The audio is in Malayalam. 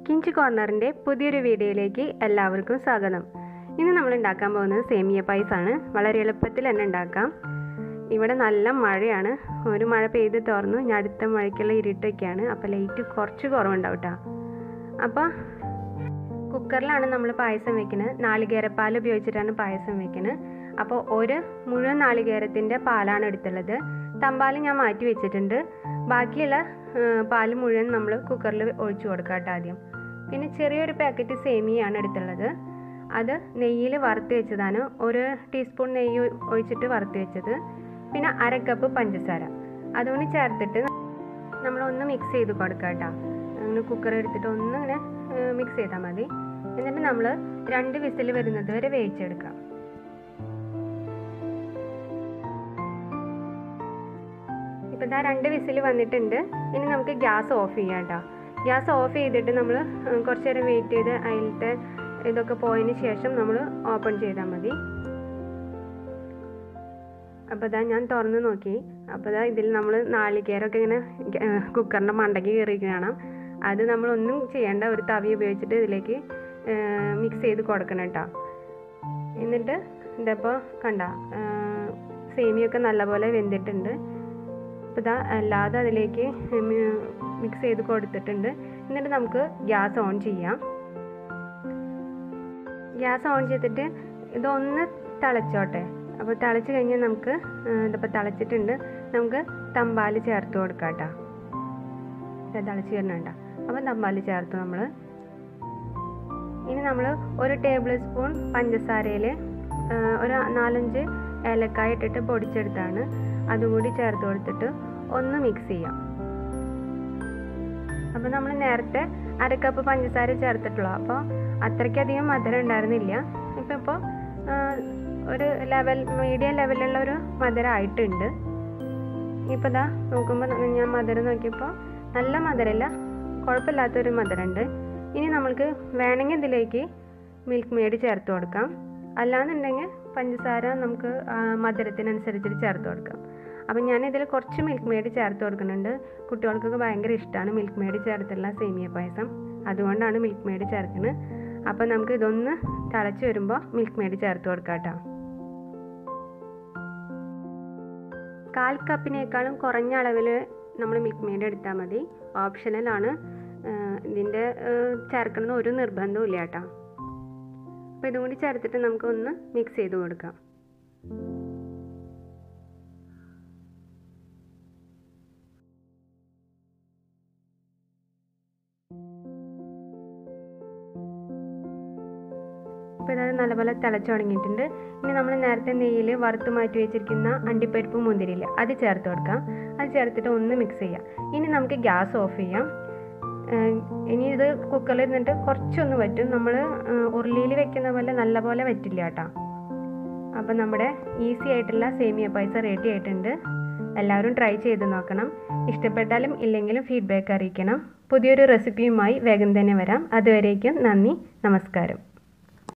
കിഞ്ച് കോർണറിൻ്റെ പുതിയൊരു വീഡിയോയിലേക്ക് എല്ലാവർക്കും സ്വാഗതം ഇന്ന് നമ്മൾ ഉണ്ടാക്കാൻ പോകുന്നത് സേമിയ പായസമാണ് വളരെ എളുപ്പത്തിൽ തന്നെ ഉണ്ടാക്കാം ഇവിടെ നല്ല മഴയാണ് ഒരു മഴ പെയ്ത് തുറന്നു ഞാൻ അടുത്ത മഴയ്ക്കുള്ള ഇരുട്ടൊക്കെയാണ് അപ്പോൾ ലൈറ്റ് കുറച്ച് കുറവുണ്ടാവും കേട്ടോ അപ്പോൾ കുക്കറിലാണ് നമ്മൾ പായസം വെക്കുന്നത് നാളികേരപ്പാൽ ഉപയോഗിച്ചിട്ടാണ് പായസം വെക്കുന്നത് അപ്പോൾ ഒരു മുഴുവൻ നാളികേരത്തിൻ്റെ പാലാണ് എടുത്തുള്ളത് തമ്പാൽ ഞാൻ മാറ്റി വെച്ചിട്ടുണ്ട് ബാക്കിയുള്ള പാൽ മുഴുവൻ നമ്മൾ കുക്കറിൽ ഒഴിച്ചു കൊടുക്കാം കേട്ടോ ആദ്യം പിന്നെ ചെറിയൊരു പാക്കറ്റ് സേമിയാണ് എടുത്തുള്ളത് അത് നെയ്യിൽ വറുത്ത് വെച്ചതാണ് ഒരു ടീസ്പൂൺ നെയ്യ് ഒഴിച്ചിട്ട് വറുത്ത് വെച്ചത് പിന്നെ അര കപ്പ് പഞ്ചസാര അതുകൊണ്ട് ചേർത്തിട്ട് നമ്മളൊന്ന് മിക്സ് ചെയ്ത് കൊടുക്കാം കേട്ടോ അങ്ങനെ കുക്കർ എടുത്തിട്ട് ഒന്ന് ഇങ്ങനെ മിക്സ് ചെയ്താൽ മതി എന്നിട്ട് നമ്മൾ രണ്ട് വിസിൽ വരുന്നത് വരെ വേവിച്ചെടുക്കാം ഇപ്പം ഇതാ രണ്ട് വിസിൽ വന്നിട്ടുണ്ട് ഇനി നമുക്ക് ഗ്യാസ് ഓഫ് ചെയ്യാം കേട്ടോ ഗ്യാസ് ഓഫ് ചെയ്തിട്ട് നമ്മൾ കുറച്ച് നേരം വെയിറ്റ് ചെയ്ത് അതിലത്തെ ഇതൊക്കെ പോയതിന് ശേഷം നമ്മൾ ഓപ്പൺ ചെയ്താൽ മതി അപ്പോൾ ഇതാ ഞാൻ തുറന്ന് നോക്കി അപ്പോൾ ഇതാ ഇതിൽ നമ്മൾ നാളികേരമൊക്കെ ഇങ്ങനെ കുക്കറിൻ്റെ മണ്ടയ്ക്ക് കയറി കാണാം അത് നമ്മളൊന്നും ചെയ്യേണ്ട ഒരു തവി ഉപയോഗിച്ചിട്ട് ഇതിലേക്ക് മിക്സ് ചെയ്ത് കൊടുക്കണം കേട്ടോ എന്നിട്ട് ഇതപ്പോൾ കണ്ട സേമിയൊക്കെ നല്ലപോലെ വെന്തിട്ടുണ്ട് അപ്പോൾ ഇതാ അല്ലാതെ അതിലേക്ക് മിക്സ് ചെയ്ത് കൊടുത്തിട്ടുണ്ട് എന്നിട്ട് നമുക്ക് ഗ്യാസ് ഓൺ ചെയ്യാം ഗ്യാസ് ഓൺ ചെയ്തിട്ട് ഇതൊന്ന് തിളച്ചോട്ടെ അപ്പോൾ തിളച്ച് കഴിഞ്ഞാൽ നമുക്ക് ഇതിപ്പോൾ തിളച്ചിട്ടുണ്ട് നമുക്ക് തമ്പാൽ ചേർത്ത് കൊടുക്കാം കേട്ടോ തിളച്ച് വരുന്നുണ്ട അപ്പോൾ തമ്പാൽ ചേർത്ത് നമ്മൾ ഇനി നമ്മൾ ഒരു ടേബിൾ സ്പൂൺ പഞ്ചസാരയിൽ ഒരു നാലഞ്ച് ഏലക്കായ ഇട്ടിട്ട് പൊടിച്ചെടുത്താണ് അതുകൂടി ചേർത്ത് കൊടുത്തിട്ട് ഒന്ന് മിക്സ് ചെയ്യാം അപ്പോൾ നമ്മൾ നേരത്തെ അര കപ്പ് പഞ്ചസാര ചേർത്തിട്ടുള്ളൂ അപ്പോൾ അത്രയ്ക്കധികം മധുരം ഉണ്ടായിരുന്നില്ല ഇപ്പം ഇപ്പോൾ ഒരു ലെവൽ മീഡിയം ലെവലിലുള്ള ഒരു മധുരം ആയിട്ടുണ്ട് ഇപ്പോൾ ഇതാ നോക്കുമ്പോൾ ഞാൻ മധുരം നോക്കിയപ്പോൾ നല്ല മധുരമില്ല കുഴപ്പമില്ലാത്തൊരു മധുരമുണ്ട് ഇനി നമ്മൾക്ക് വേണമെങ്കിൽ ഇതിലേക്ക് മിൽക്ക് മെയ്ഡ് ചേർത്ത് കൊടുക്കാം അല്ലാന്നുണ്ടെങ്കിൽ പഞ്ചസാര നമുക്ക് മധുരത്തിനനുസരിച്ചിട്ട് ചേർത്ത് കൊടുക്കാം അപ്പം ഞാൻ ഇതിൽ കുറച്ച് മിൽക്ക് മെയ്ഡ് ചേർത്ത് കൊടുക്കുന്നുണ്ട് കുട്ടികൾക്കൊക്കെ ഭയങ്കര ഇഷ്ടമാണ് മിൽക്ക് മെയ്ഡ് ചേർത്തുള്ള സേമിയ പായസം അതുകൊണ്ടാണ് മിൽക്ക് മെയ്ഡ് ചേർക്കുന്നത് അപ്പം നമുക്ക് ഇതൊന്ന് തിളച്ച് വരുമ്പോൾ മിൽക്ക് മെയ്ഡ് ചേർത്ത് കൊടുക്കാം കേട്ടോ കാൽ കപ്പിനേക്കാളും കുറഞ്ഞ അളവിൽ നമ്മൾ മിൽക്ക് മെയ്ഡ് എടുത്താൽ മതി ഓപ്ഷണലാണ് ഇതിൻ്റെ ചേർക്കണമെന്ന് ഒരു നിർബന്ധവും ഇല്ല കേട്ടോ അപ്പോൾ ഇതും കൂടി ചേർത്തിട്ട് നമുക്കൊന്ന് മിക്സ് ചെയ്ത് കൊടുക്കാം ഇപ്പോൾ ഇത് നല്ലപോലെ തിളച്ച് തുടങ്ങിയിട്ടുണ്ട് ഇനി നമ്മൾ നേരത്തെ നെയ്യിൽ വറുത്ത് മാറ്റി വെച്ചിരിക്കുന്ന അണ്ടിപ്പരിപ്പ് മുന്തിരിയില്ല അത് ചേർത്ത് കൊടുക്കാം അത് ചേർത്തിട്ട് ഒന്ന് മിക്സ് ചെയ്യാം ഇനി നമുക്ക് ഗ്യാസ് ഓഫ് ചെയ്യാം ഇനി ഇത് കുക്കറിൽ ഇരുന്നിട്ട് കുറച്ചൊന്ന് വറ്റും നമ്മൾ ഉരുളിയിൽ വെക്കുന്ന പോലെ നല്ലപോലെ വറ്റില്ല കേട്ടോ അപ്പം നമ്മുടെ ഈസി ആയിട്ടുള്ള സേമിയ പായസം റെഡി ആയിട്ടുണ്ട് എല്ലാവരും ട്രൈ ചെയ്ത് നോക്കണം ഇഷ്ടപ്പെട്ടാലും ഇല്ലെങ്കിലും ഫീഡ്ബാക്ക് അറിയിക്കണം പുതിയൊരു റെസിപ്പിയുമായി വേഗം തന്നെ വരാം അതുവരേക്കും നന്ദി നമസ്കാരം